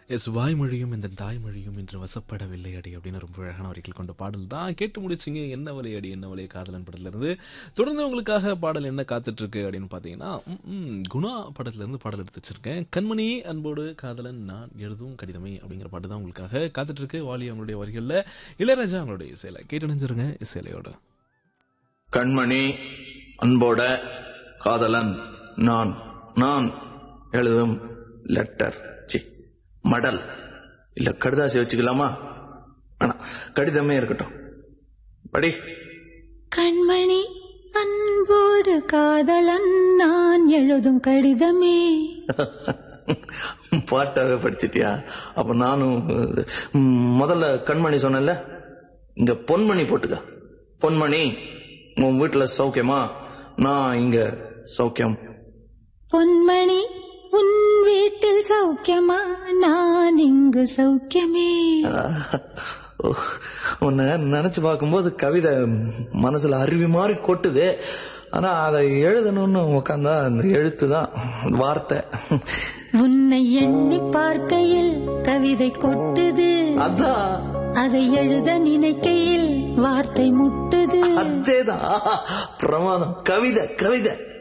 S வாய்மொழியும் இந்த தாய்மொழியும் இன்று வசப்படவில்லை அடி அப்படின்னு ரொம்ப அழகான வரிகள் கொண்ட பாடல் தான் கேட்டு முடிச்சிங்க என்ன வலை அடி என்ன வலை காதலன் படத்துல இருந்து தொடர்ந்து உங்களுக்காக பாடல் என்ன காத்துட்டு இருக்கு அப்படின்னு பார்த்தீங்கன்னா ம், ம், குணா படத்துல இருந்து பாடல் எடுத்து வச்சிருக்கேன் கண்மணி அன்போடு காதலன் நான் எழுதும் கடிதமே அப்படிங்கிற பாட்டு தான் உங்களுக்காக காத்துட்டு இருக்கு வாலி அவங்களுடைய வரிகளில் இளையராஜா அவங்களுடைய இசையில கேட்டு நினைஞ்சிருங்க இசையிலையோட கண்மணி அன்போட காதலன் நான் நான் எழுதும் லெட்டர் சி மடல் இல்ல கடுதாசி வச்சுக்கலாமா ஆனா கடிதமே இருக்கட்டும் படி கண்மணி அன்போடு காதலன் நான் எழுதும் கடிதமே பாட்டாவே படிச்சிட்டியா அப்ப நானும் ம், முதல்ல கண்மணி சொன்னேன்ல இங்க பொன்மணி போட்டுக்க பொன்மணி உன் வீட்டுல சௌக்கியமா நான் இங்க சௌக்கியம் பொன்மணி உன் வீட்டில் சௌக்கியமா நான் இங்கு சௌக்கியமே ஓ, உன்னை நினைச்சு பார்க்கும்போது கவிதை மனசுல அருவி மாதிரி கொட்டுது ஆனா அதை எழுதணும்னு உட்காந்தா அந்த எழுத்து தான் வார்த்தை உன்னை எண்ணி பார்க்கையில் கவிதை கொட்டுது அதான் அதை எழுத நினைக்கையில் வார்த்தை முட்டுது அதேதான் பிரமாதம் கவிதை கவிதை